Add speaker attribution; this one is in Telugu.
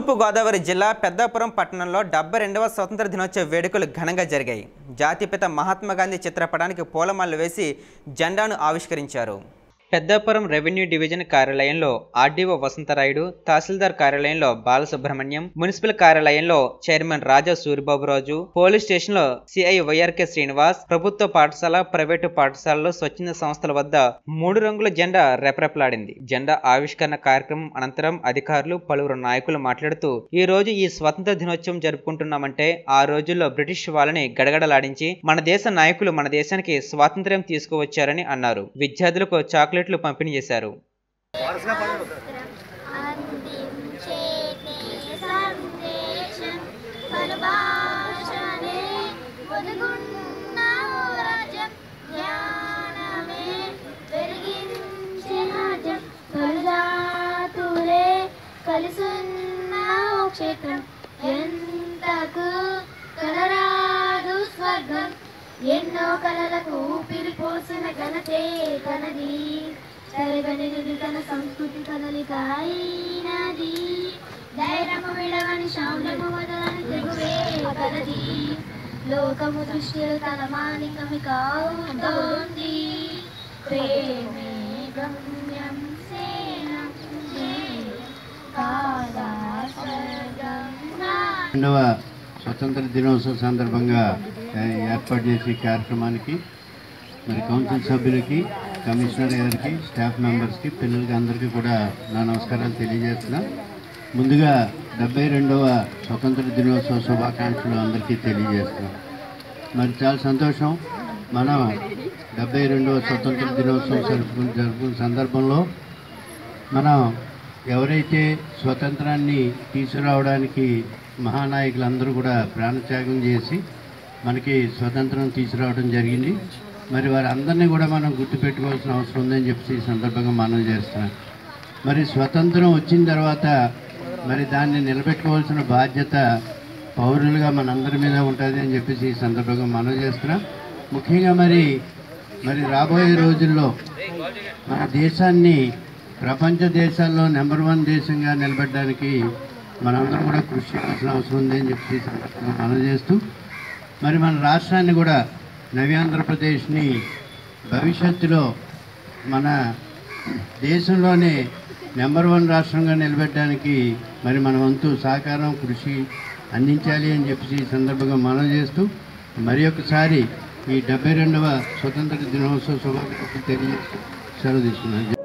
Speaker 1: తూర్పుగోదావరి జిల్లా పెద్దాపురం పట్టణంలో డెబ్బై రెండవ స్వతంత్ర దినోత్సవ వేడుకలు ఘనంగా జరిగాయి జాతిపిత మహాత్మా గాంధీ చిత్రపటానికి పూలమాలలు వేసి జెండాను ఆవిష్కరించారు పెద్దాపురం రెవెన్యూ డివిజన్ కార్యాలయంలో ఆర్డీఓ వసంతరాయుడు తహసీల్దార్ కార్యాలయంలో బాలసుబ్రహ్మణ్యం మున్సిపల్ కార్యాలయంలో chairman Raja Suribaburaju police station లో సిఐ వైఆర్కే శ్రీనివాస్ ప్రభుత్వ పాఠశాల ప్రైవేటు పాఠశాలలో స్వచ్ఛంద సంస్థల వద్ద మూడు రంగుల జెండా రెపరెపలాడింది జెండా ఆవిష్కరణ కార్యక్రమం అనంతరం అధికారులు పలువురు నాయకులు మాట్లాడుతూ ఈ రోజు ఈ స్వతంత్ర దినోత్సవం జరుపుకుంటున్నామంటే ఆ రోజుల్లో బ్రిటిష్ వాళ్ళని గడగడలాడించి మన దేశ నాయకులు మన దేశానికి స్వాతంత్ర్యం తీసుకువచ్చారని అన్నారు విద్యార్థులకు చాక్లెట్లు పంపిణీ చేశారు
Speaker 2: అందించేటి సందేశం పరభాషనే ఒదుగున్న రాజ్యం జ్ఞానమే వెలిగించే రాజ్యం కలుజాతులే కలిసున్న క్షేత్రం ఎంతకు కలరాదు స్వర్గం ఎన్నో కలలకు ఊపిరి పోసిన ఘనతే తనది జరగనిది తన సంస్కృతి కదలిక అయినది ధైర్యము విడవని శౌర్యము వదలని తెగువే కలది లోకము దృష్టి తన మానికమిక అవుతోంది ప్రేమే గమ్యం సేనం కాదా స్వర్గం నా
Speaker 3: రెండవ స్వతంత్ర దినోత్సవం సందర్భంగా ఏ, ఏర్పాటు చేసే కార్యక్రమానికి మరి కౌన్సిల్ సభ్యులకి కమిషనర్ గారికి స్టాఫ్ మెంబర్స్కి పిల్లలకి అందరికీ కూడా నా నమస్కారాలు తెలియజేస్తున్నా ముందుగా డెబ్బై రెండవ స్వతంత్ర దినోత్సవ శుభాకాంక్షలు అందరికీ తెలియజేస్తున్నాం మరి చాలా సంతోషం మనం డెబ్బై రెండవ స్వతంత్ర దినోత్సవం జరుపుకున్న జరుపుకున్న సందర్భంలో మనం ఎవరైతే స్వతంత్రాన్ని తీసుకురావడానికి మహానాయకులందరూ కూడా ప్రాణత్యాగం చేసి మనకి స్వతంత్రం తీసుకురావడం జరిగింది మరి వారందరినీ కూడా మనం గుర్తుపెట్టుకోవాల్సిన అవసరం ఉందని చెప్పి ఈ సందర్భంగా మనం చేస్తున్నాం మరి స్వతంత్రం వచ్చిన తర్వాత మరి దాన్ని నిలబెట్టుకోవాల్సిన బాధ్యత పౌరులుగా మనందరి మీద ఉంటుంది అని చెప్పేసి ఈ సందర్భంగా మనం చేస్తున్నాం ముఖ్యంగా మరి మరి రాబోయే రోజుల్లో మన దేశాన్ని ప్రపంచ దేశాల్లో నెంబర్ వన్ దేశంగా నిలబెట్టడానికి మనందరం కూడా కృషి చేయాల్సిన అవసరం ఉంది అని చెప్పి ఈ సందర్భంగా మనం చేస్తూ మరి మన రాష్ట్రాన్ని కూడా నవ్యాంధ్రప్రదేశ్ని భవిష్యత్తులో మన దేశంలోనే నెంబర్ వన్ రాష్ట్రంగా నిలబెట్టడానికి మరి మన వంతు సహకారం కృషి అందించాలి అని చెప్పి ఈ సందర్భంగా మనం చేస్తూ మరి ఒకసారి ఈ డెబ్బై రెండవ స్వతంత్ర దినోత్సవ శుభాకాంక్షలు తెలియజేస్తూ సెలవు తీసుకున్నాను